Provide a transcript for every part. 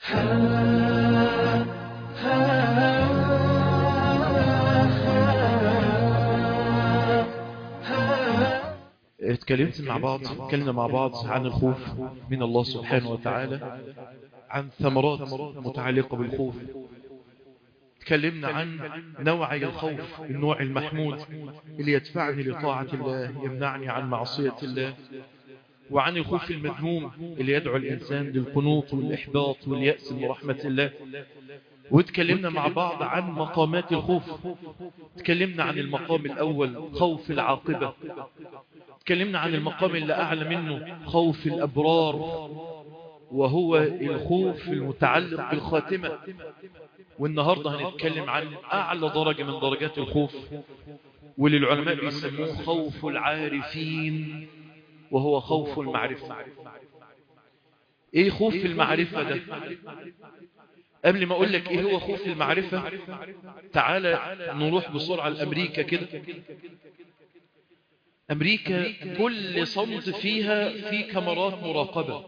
اتكلمت مع بعض اتكلمنا مع بعض عن الخوف من الله سبحانه وتعالى عن ثمرات متعلقة بالخوف اتكلمنا عن نوعي الخوف النوع المحمود اللي يدفعني لطاعة الله يمنعني عن معصية الله وعن الخوف المذموم اللي يدعو الإنسان للقنوط والإحباط واليأس من رحمة الله واتكلمنا مع بعض عن مقامات الخوف اتكلمنا عن المقام الأول خوف العاقبة اتكلمنا عن المقام اللي أعلى منه خوف الأبرار وهو الخوف المتعلق بالخاتمة والنهاردة هنتكلم عن أعلى درجة من درجات الخوف واللي العلماء بيسموه خوف العارفين وهو خوف المعرفة ايه خوف المعرفة ده قبل ما اقول لك ايه هو خوف المعرفة تعالى نروح بسرعة لامريكا كده امريكا كل صمت فيها في كاميرات مراقبة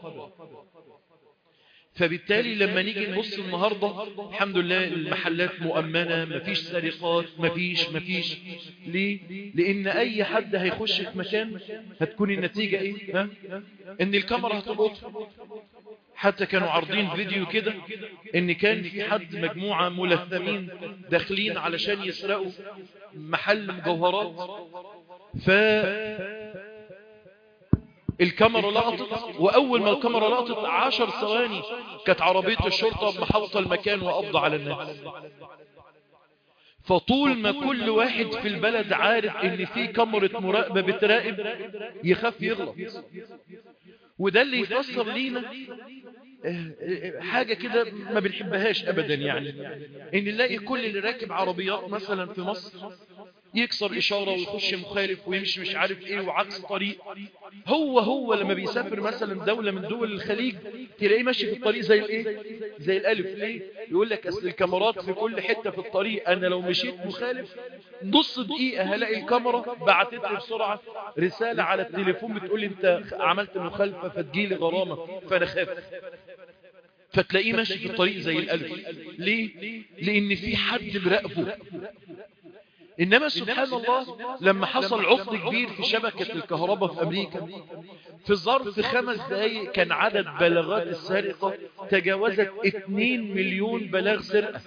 فبالتالي لما نيجي نبص النهاردة الحمد لله المحلات مؤمنة مفيش سرقات مفيش مفيش ليه لان اي حد هيخش في مكان هتكون النتيجة ايه ها؟ ان الكاميرا هتلقط حتى كانوا عارضين فيديو كده ان كان في حد مجموعة ملثمين داخلين علشان يسرقوا محل مجوهرات ف الكاميرا لقطت واول ما الكاميرا لقطت عشر ثواني كانت عربية الشرطة محوطة المكان وقبض على الناس فطول ما كل واحد في البلد عارف ان في كاميرا مراقبة بتراقب يخاف يغلط وده اللي يفسر لينا حاجة كده ما بنحبهاش ابدا يعني ان نلاقي كل اللي راكب عربيات مثلا في مصر يكسر إشارة ويخش مخالف ويمشي مش عارف إيه وعكس طريق هو هو لما بيسافر مثلا دولة من دول الخليج تلاقيه ماشي في الطريق زي الإيه زي الألف ليه يقول لك أصل الكاميرات في كل حتة في الطريق أنا لو مشيت مخالف نص دقيقة هلاقي الكاميرا بعتت لي بسرعة رسالة على التليفون بتقول لي أنت عملت مخالفة فتجيلي غرامة فأنا خاف فتلاقيه ماشي في الطريق زي الألف ليه لأن في حد مراقبه إنما سبحان الله لما حصل عطل كبير في شبكة الكهرباء في أمريكا في ظرف خمس دقايق كان عدد بلاغات السرقة تجاوزت 2 مليون بلاغ سرقة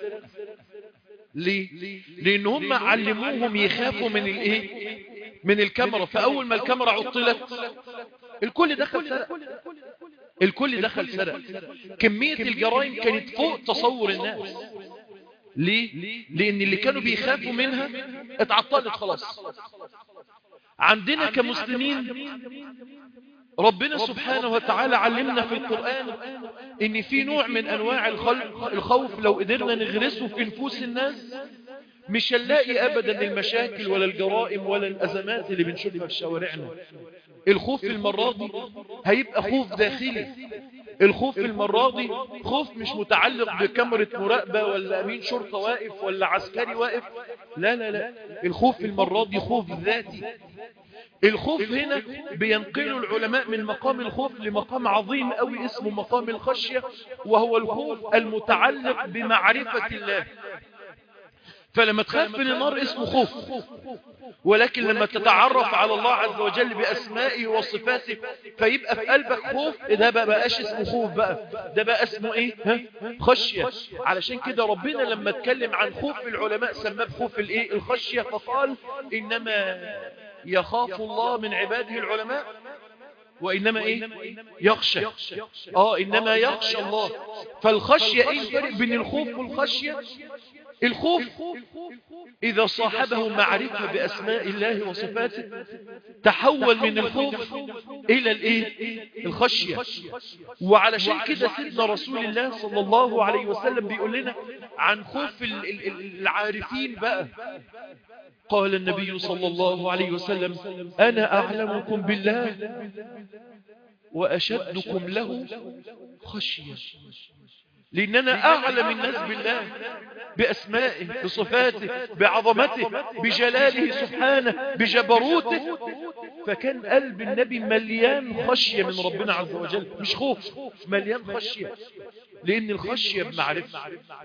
ليه؟ لأن هم علموهم يخافوا من الإيه؟ من الكاميرا فأول ما الكاميرا عطلت الكل دخل سرق الكل دخل سرق كمية الجرائم كانت فوق تصور الناس ليه؟ لأن اللي كانوا بيخافوا منها اتعطلت خلاص عندنا كمسلمين ربنا سبحانه وتعالى علمنا في القرآن ان في نوع من انواع الخوف لو قدرنا نغرسه في نفوس الناس مش هنلاقي ابدا المشاكل ولا الجرائم ولا الازمات اللي بنشوفها في شوارعنا الخوف في المرة دي هيبقى خوف داخلي الخوف في المرة دي خوف مش متعلق بكاميرا مراقبة ولا أمين شرطة واقف ولا عسكري واقف لا لا لا الخوف في المرة دي خوف ذاتي الخوف هنا بينقلوا العلماء من مقام الخوف لمقام عظيم قوي اسمه مقام الخشية وهو الخوف المتعلق بمعرفة الله فلما تخاف من النار اسمه خوف ولكن لما تتعرف على الله عز وجل بأسمائه وصفاته فيبقى في قلبك خوف ده بقى بقاش اسمه خوف بقى ده بقى اسمه ايه ها؟ خشية علشان كده ربنا لما اتكلم عن خوف العلماء سماه بخوف الايه الخشية فقال انما يخاف الله من عباده العلماء وإنما إيه يخشى آه إنما يخشى الله فالخشية إيه الفرق بين الخوف والخشية الخوف إذا صاحبه معرفة بأسماء الله وصفاته تحول من الخوف إلى الإيه؟ الخشية وعلشان كده سيدنا رسول الله صلى الله عليه وسلم بيقول لنا عن خوف العارفين بقى قال النبي صلى الله عليه وسلم أنا أعلمكم بالله وأشدكم له خشية لأننا أعلم الناس بالله بأسمائه بصفاته بعظمته بجلاله سبحانه بجبروته فكان قلب النبي مليان خشية من ربنا عز وجل مش خوف مليان خشية لأن الخشية بمعرفة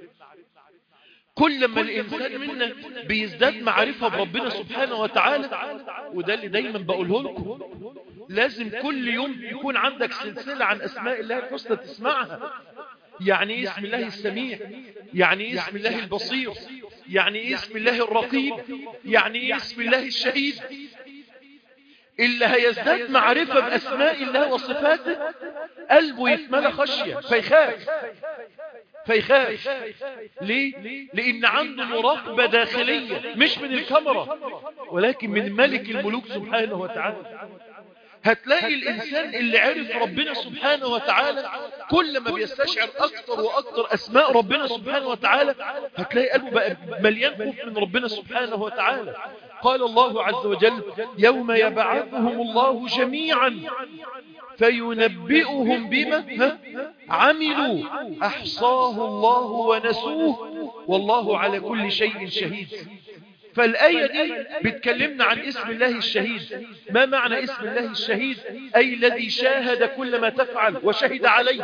كل ما الإنسان منا بيزداد معرفة بربنا سبحانه وتعالى وده اللي دايما بقوله لكم لازم كل يوم يكون عندك سلسلة عن أسماء الله الحسنى تسمعها يعني إيه اسم الله السميع يعني إيه اسم الله البصير يعني إيه اسم الله الرقيب يعني إيه اسم الله الشهيد اللي هيزداد معرفة بأسماء الله وصفاته قلبه يتملى خشية فيخاف فيخاف ليه؟ لأن عنده مراقبة داخلية مش من الكاميرا ولكن من ملك الملوك سبحانه وتعالى هتلاقي الإنسان اللي عرف ربنا سبحانه وتعالى كل ما بيستشعر أكتر وأكتر أسماء ربنا سبحانه وتعالى هتلاقي قلبه بقى مليان خوف من ربنا سبحانه وتعالى قال الله عز وجل يوم يبعثهم الله جميعا فينبئهم بما عملوا أحصاه الله ونسوه والله على كل شيء شهيد فالآية دي بتكلمنا عن اسم الله الشهيد ما معنى اسم الله الشهيد أي الذي شاهد كل ما تفعل وشهد عليه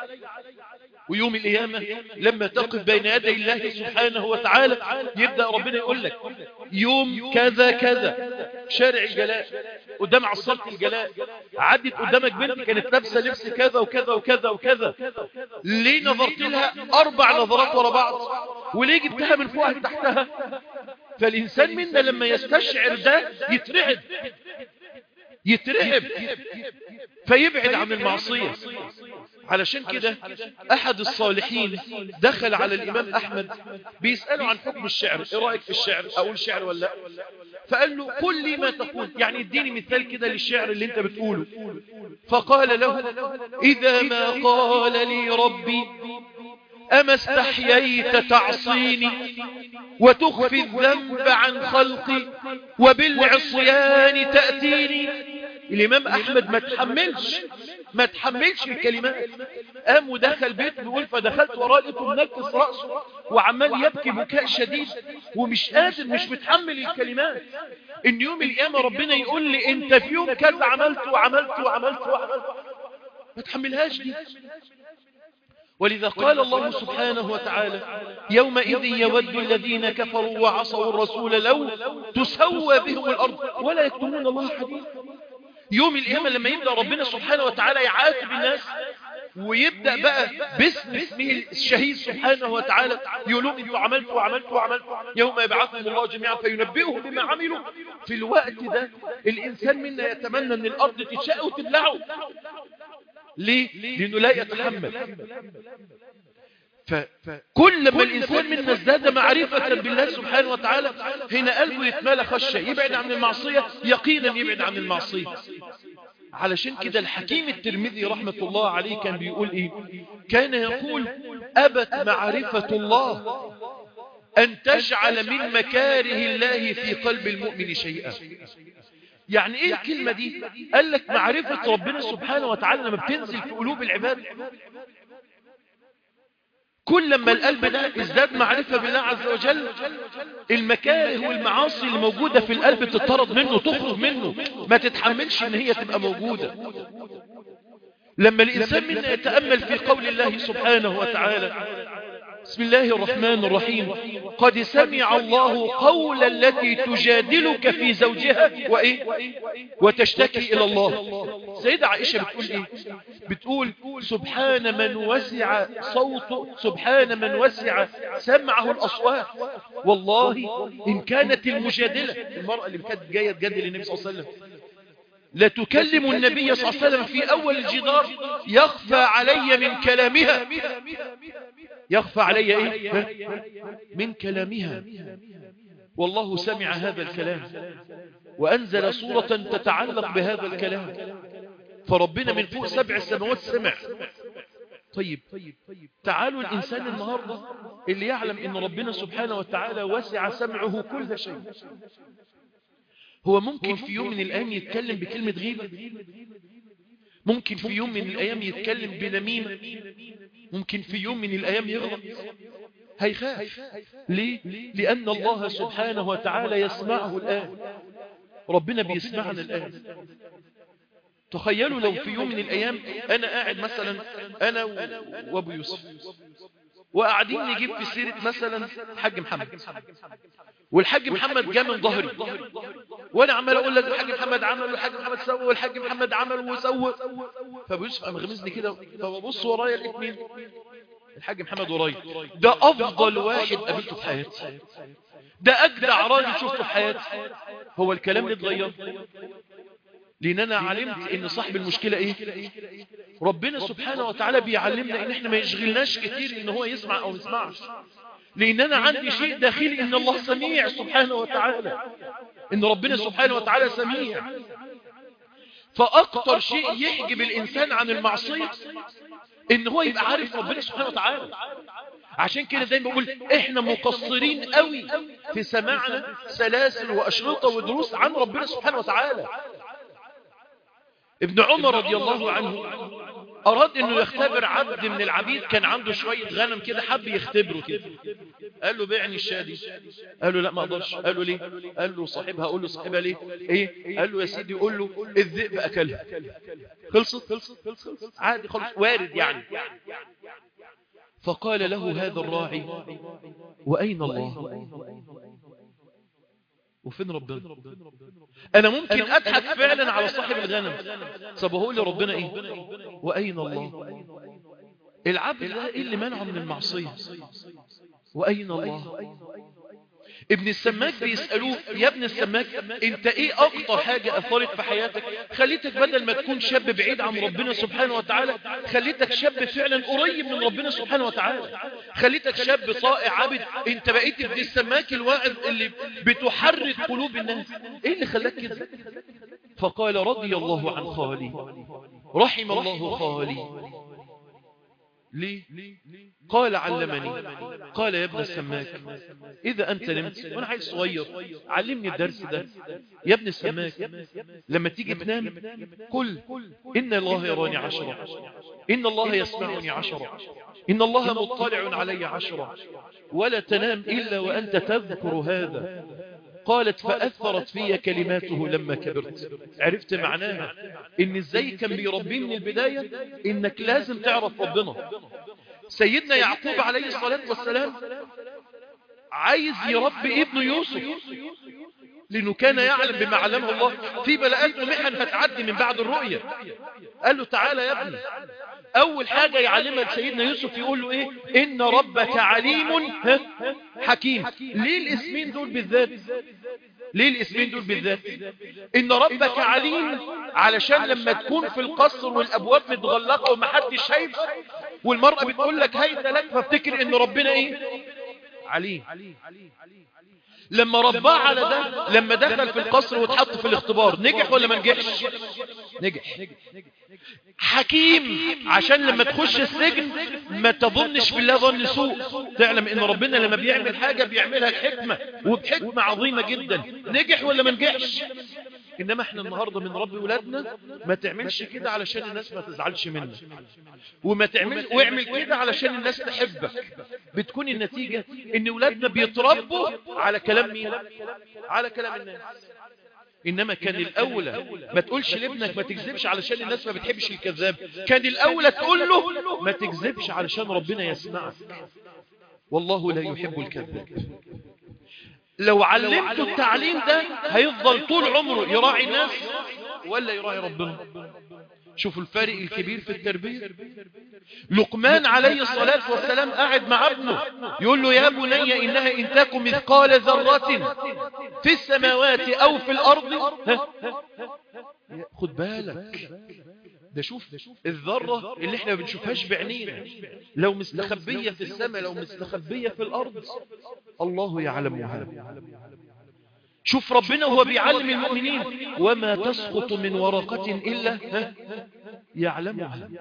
ويوم القيامة لما تقف بين يدي الله سبحانه وتعالى يبدأ ربنا يقول لك يوم كذا كذا شارع الجلاء قدام عصارة الجلاء عدت قدامك بنت كانت لابسه لبس كذا وكذا وكذا وكذا ليه نظرت لها أربع نظرات ورا بعض وليه جبتها من فوقها لتحتها فالإنسان منا لما يستشعر ده يترعب يترعب فيبعد عن المعصية علشان كده أحد الصالحين دخل على الإمام أحمد بيسأله عن حكم الشعر إيه رأيك في الشعر أقول شعر ولا لا فقال له قل لي ما تقول يعني اديني مثال كده للشعر اللي انت بتقوله فقال له إذا ما قال لي ربي أما استحييت تعصيني وتخفي الذنب عن خلقي وبالعصيان تأتيني الإمام أحمد ما تحملش ما تحملش الكلمات قام ودخل بيت بيقول فدخلت وراه لقيته منكس رأسه وعمال يبكي بكاء شديد ومش قادر مش متحمل الكلمات ان يوم القيامة ربنا يقول لي انت في يوم كذا عملت وعملت وعملت وعملت ما تحملهاش دي ولذا قال الله سبحانه وتعالى يومئذ يود الذين كفروا وعصوا الرسول لو تسوى بهم الأرض ولا يكتمون الله حديثا يوم القيامة لما يبدأ ربنا سبحانه وتعالى يعاتب الناس ويبدأ بقى باسم اسمه الشهيد سبحانه وتعالى يقولون انتوا عملتوا وعملتوا وعملتوا يوم يبعثهم الله جميعا فينبئهم بما عملوا في الوقت ده الإنسان منا يتمنى ان الأرض تتشاء وتبلعه ليه؟ لأنه لا يتحمل فكل ما الإنسان منا ازداد معرفة بالله سبحانه وتعالى هنا قلبه يتمالى خشة يبعد عن المعصية يقينا يبعد عن المعصية علشان كده الحكيم الترمذي رحمة الله عليه كان بيقول ايه كان يقول أبت معرفة الله أن تجعل من مكاره الله في قلب المؤمن شيئا يعني ايه الكلمة دي قال لك معرفة ربنا سبحانه وتعالى لما بتنزل في قلوب العباد كل ما القلب ده ازداد معرفة بالله عز وجل المكاره والمعاصي اللي موجودة في القلب تطرد منه تخرج منه ما تتحملش ان هي تبقى موجودة لما الإنسان منا يتأمل في قول الله سبحانه وتعالى بسم الله الرحمن الرحيم قد سمع الله قول التي تجادلك في زوجها وإيه وتشتكي إلى الله سيدة عائشة بتقول إيه بتقول سبحان من وسع صوته سبحان من وسع سمعه الأصوات والله إن كانت المجادلة المرأة اللي كانت جاية تجادل النبي صلى الله عليه وسلم لا تكلم النبي صلى الله عليه وسلم في أول الجدار يخفى علي من كلامها يخفى علي إيه؟ من كلامها والله سمع هذا الكلام وأنزل صورة تتعلق بهذا الكلام فربنا من فوق سبع السماوات سمع طيب تعالوا الإنسان النهاردة اللي يعلم أن ربنا سبحانه وتعالى وسع سمعه كل شيء هو ممكن في يوم من الأيام يتكلم بكلمة غيبة ممكن في يوم من الأيام يتكلم بنميمة ممكن في يوم من الأيام يغلط هيخاف ليه؟ لأن الله سبحانه وتعالى يسمعه الآن ربنا بيسمعنا الآن تخيلوا لو في يوم من الأيام أنا قاعد مثلا أنا و- وأبو يوسف وقاعدين نجيب في سيرة مثلا الحاج محمد والحاج محمد جاء من ظهري وانا عمال اقول لك الحاج محمد عمل والحاج محمد سوى والحاج محمد عمل وسوى فابو يوسف قام غمزني كده فببص ورايا لقيت مين الحاج محمد ورايا ده افضل واحد قابلته في حياتي ده اجدع راجل شفته في حياتي هو الكلام اللي اتغير لان انا علمت ان صاحب المشكلة ايه ربنا سبحانه وتعالى بيعلمنا ان احنا ما يشغلناش كتير ان هو يسمع او يسمعش لان انا عندي شيء داخلي ان الله سميع سبحانه وتعالى ان ربنا سبحانه وتعالى سميع فاكتر شيء يحجب الانسان عن المعصية ان هو يبقى عارف ربنا سبحانه وتعالى عشان كده دايما بقول احنا مقصرين قوي في سماعنا سلاسل واشرطة ودروس عن ربنا سبحانه وتعالى ابن عمر رضي الله عنه أراد أنه يختبر عبد من العبيد كان عنده شوية غنم كده حب يختبره كده قال له بيعني الشادي قال له لا ما أقدرش قال له ليه قال له صاحبها قول له صاحبها ليه ايه قال له يا سيدي قول له الذئب أكلها خلصت خلصت خلصت عادي خلص وارد يعني فقال له هذا الراعي وأين الله وفين ربنا انا ممكن اضحك فعلا على صاحب الغنم طب هقول لربنا ايه واين الله العبد ده ايه اللي منعه من المعصيه واين الله ابن السماك بيسألوه يا ابن السماك انت ايه اكتر حاجة اثرت في حياتك خليتك بدل ما تكون شاب بعيد عن ربنا سبحانه وتعالى خليتك شاب فعلا قريب من ربنا سبحانه وتعالى خليتك شاب طائع عبد انت بقيت ابن السماك الواعظ اللي بتحرك قلوب الناس ايه اللي خلاك كده فقال رضي الله عن خالي رحم الله خالي ليه قال علمني قال يا ابن السماك إذا أنت نمت وأنا عايز صغير علمني الدرس ده يا ابن السماك لما تيجي تنام قل إن الله يراني عشرة إن الله يسمعني عشرة إن الله مطلع علي عشرة ولا تنام إلا وأنت تذكر هذا قالت فأثرت في كلماته لما كبرت عرفت معناها إن إزاي كان بيربيه من البداية إنك لازم تعرف ربنا سيدنا يعقوب عليه الصلاة والسلام عايز يربي ابن يوسف لأنه كان يعلم بما علمه الله في بلاءات ومحن هتعدي من بعد الرؤية قال له تعالى يا ابني أول حاجة يعلمها لسيدنا يوسف يقول له إيه إن ربك عليم ها؟ حكيم ليه الاسمين دول بالذات ليه الاسمين دول بالذات إن ربك عليم علشان لما تكون في القصر والأبواب متغلقة ومحدش شايف والمرأة بتقول لك هيت لك فافتكر إن ربنا إيه عليم لما رباه على ده لما دخل في القصر واتحط في الاختبار نجح ولا ما نجحش نجح حكيم عشان لما تخش السجن ما تظنش بالله ظن سوء تعلم ان ربنا لما بيعمل حاجة بيعملها بحكمة وبحكمة عظيمة جدا نجح ولا ما نجحش انما احنا النهاردة من رب ولادنا ما تعملش كده علشان الناس ما تزعلش منك وما تعمل واعمل كده علشان الناس تحبك بتكون النتيجة ان ولادنا بيتربوا على كلام مين على كلام الناس انما كان الاولى ما تقولش لابنك ما تكذبش علشان الناس ما بتحبش الكذاب كان الاولى تقول له ما تكذبش علشان ربنا يسمعك والله لا يحب الكذاب لو علمته التعليم ده هيفضل طول عمره يراعي الناس ولا يراعي ربنا شوفوا الفارق الكبير في التربية لقمان عليه الصلاة والسلام قاعد مع ابنه يقول له يا بني إنها إن تك مثقال ذرة في السماوات أو في الأرض ها؟ خد بالك ده شوف الذرة اللي احنا ما بنشوفهاش بعينينا لو مستخبية في السماء لو مستخبية في الأرض الله يعلمها شوف ربنا وهو بيعلم المؤمنين وما تسقط من ورقة إلا ها يعلمها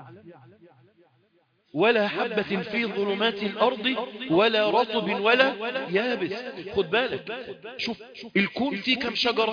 ولا حبة في ظلمات الأرض ولا رطب ولا يابس خد بالك شوف الكون فيه كم شجرة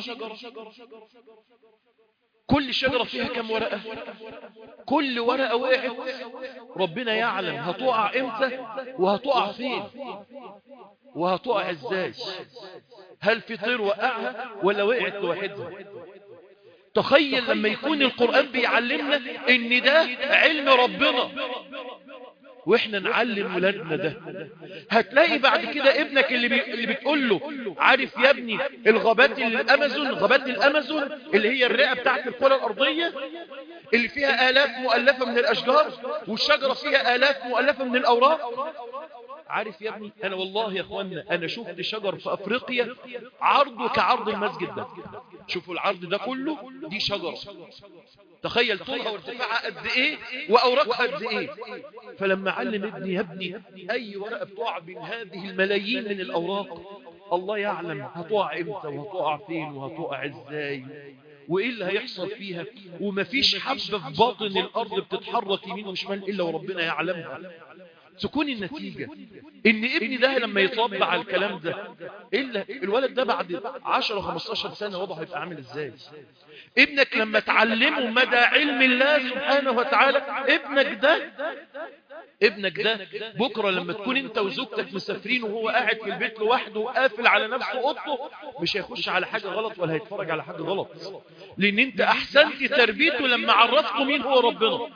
كل شجرة فيها كم ورقة كل ورقة وقعت ربنا يعلم هتقع امتى وهتقع فين وهتقع ازاي هل في طير وقعها ولا وقعت لوحدها تخيل لما يكون القرآن بيعلمنا ان ده علم ربنا واحنا نعلم ولادنا ده هتلاقي بعد كده ابنك اللي, بي... اللي بتقول له عارف يا ابني الغابات الامازون غابات الامازون اللي هي الرئة بتاعت الكرة الارضية اللي فيها الاف مؤلفة من الاشجار والشجرة فيها الاف مؤلفة من الاوراق عارف يا ابني انا والله يا اخوانا انا شفت شجر في افريقيا عرضه كعرض المسجد ده شوفوا العرض ده كله دي شجرة تخيل طولها وارتفاعها قد ايه واوراقها قد ايه فلما علم ابني يا ابني اي ورقة بتقع بين هذه الملايين من الاوراق الله يعلم هتقع امتى وهتقع فين وهتقع ازاي وايه اللي هيحصل فيها ومفيش حبة في باطن الارض بتتحرك يمين وشمال الا وربنا يعلمها تكون النتيجة ان ابني ده لما يتربى على الكلام ده إلا الولد ده بعد 10-15 سنة وضعه هيبقى عامل ازاي ابنك لما تعلمه مدى علم الله سبحانه وتعالى ابنك ده ابنك ده بكرة لما تكون انت وزوجتك مسافرين وهو قاعد في البيت لوحده وقافل على نفسه اوضته مش هيخش على حاجة غلط ولا هيتفرج على حاجة غلط لان انت احسنت تربيته لما عرفته مين هو ربنا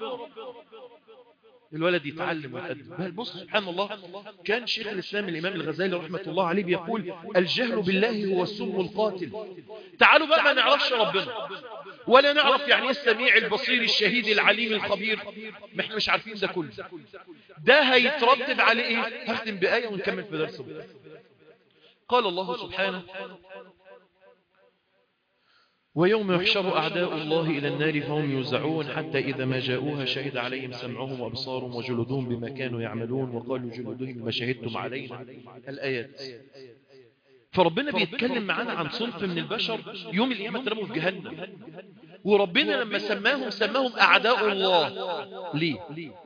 الولد يتعلم ويقدم بل بص سبحان الله كان شيخ الإسلام الإمام الغزالي رحمة الله عليه بيقول الجهل بالله هو السم القاتل تعالوا بقى ما نعرفش ربنا ولا نعرف يعني ايه السميع البصير الشهيد العليم الخبير ما احنا مش عارفين ده كله ده هيترتب عليه ايه هختم بآية ونكمل في درس قال الله سبحانه ويوم يحشر أعداء الله إلى النار فهم يوزعون حتى إذا ما جاءوها شهد عليهم سمعهم وأبصارهم وجلودهم بما كانوا يعملون وقالوا جلودهم بما شهدتم علينا الآيات فربنا بيتكلم معانا عن صنف من البشر يوم القيامة ترموا في جهنم وربنا لما سماهم سماهم أعداء الله ليه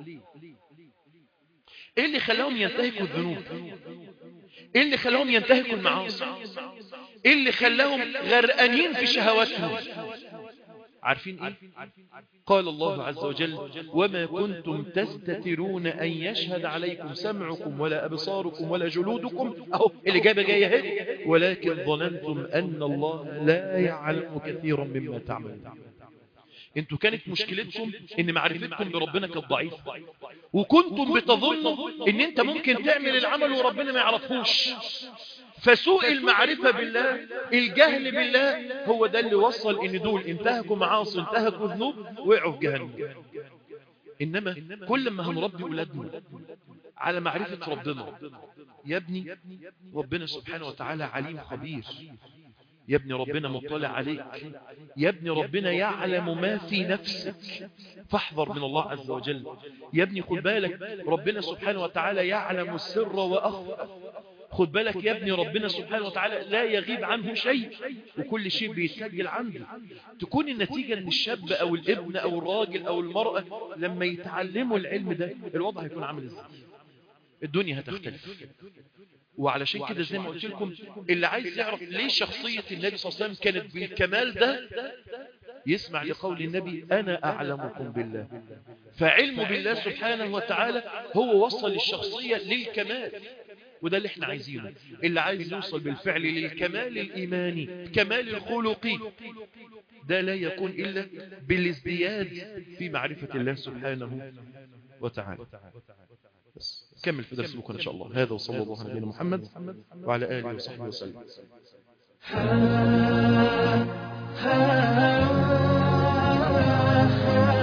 ايه اللي خلاهم ينتهكوا الذنوب ايه اللي خلاهم ينتهكوا المعاصي ايه اللي خلاهم غرقانين في شهواتهم عارفين ايه قال الله عز وجل وما كنتم تستترون ان يشهد عليكم سمعكم ولا ابصاركم ولا جلودكم اهو اللي جايبه جايه اهي ولكن ظننتم ان الله لا يعلم كثيرا مما تعملون انتوا كانت مشكلتكم ان معرفتكم بربنا كانت ضعيفه وكنتم بتظنوا ان انت ممكن تعمل العمل وربنا ما يعرفوش فسوء المعرفة بالله الجهل بالله هو ده اللي وصل ان دول انتهكوا معاصي انتهكوا ذنوب وقعوا في جهنم انما كل ما هنربي اولادنا على معرفة ربنا يا ابني ربنا سبحانه وتعالى عليم خبير يا ابني ربنا مطلع عليك يا ابني ربنا يعلم ما في نفسك فاحذر من الله عز وجل يا ابني خد بالك ربنا سبحانه وتعالى يعلم السر وأخفى خد بالك يا ابني ربنا سبحانه وتعالى لا يغيب عنه شيء وكل شيء بيتسجل عنده تكون النتيجة ان الشاب او الابن او الراجل او المرأة لما يتعلموا العلم ده الوضع هيكون عامل ازاي الدنيا هتختلف وعلشان كده زي ما قلت لكم اللي عايز يعرف ليه شخصية النبي صلى الله عليه وسلم كانت بالكمال ده يسمع لقول النبي أنا أعلمكم بالله فعلم بالله سبحانه وتعالى هو وصل الشخصية للكمال وده اللي احنا عايزينه اللي عايز يوصل بالفعل للكمال الإيماني الكمال الخلقي ده لا يكون إلا بالازدياد في معرفة الله سبحانه وتعالى بس كمل في درس بكرة إن شاء الله هذا وصلى الله على نبينا محمد وعلى آله وصحبه وسلم ha ha ha